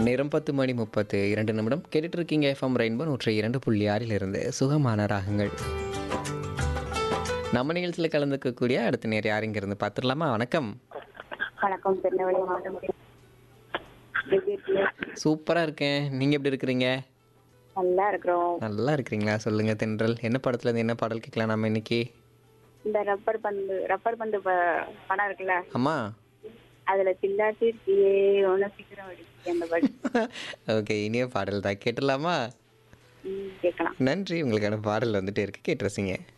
நேரம் பத்து மணி முப்பத்து இரண்டு நிமிடம் கேட்டுட்டு இருக்கீங்க எஃப்எம் ரெயின்போ நூற்றி இரண்டு புள்ளி ஆறிலிருந்து சுகமான ராகங்கள் நம்ம நிகழ்ச்சியில் கலந்துக்கக்கூடிய அடுத்த நேர் யார் இருந்து பார்த்துடலாமா வணக்கம் வணக்கம் திருநெல்வேலி மாவட்டம் எப்படி இருக்கீங்க சூப்பராக இருக்கேன் நீங்கள் எப்படி இருக்கிறீங்க நல்லா இருக்கிறோம் நல்லா இருக்கிறீங்களா சொல்லுங்கள் தென்றல் என்ன படத்துலேருந்து என்ன பாடல் கேட்கலாம் நம்ம இன்னைக்கு இந்த ரப்பர் பந்து ரப்பர் பந்து ப- படம் இருக்குல்ல அம்மா அதுல சில்லாட்டி இருக்கியே ஒன்னு சீக்கிரம் அடிச்சு அந்த பாட்டு ஓகே இனிய பாடல் தான் கேட்டுடலாமா ம், கேட்கலாம் நன்றி உங்களுக்கான பாடல் வந்துட்டே இருக்கு கேட்டு ரசிங்க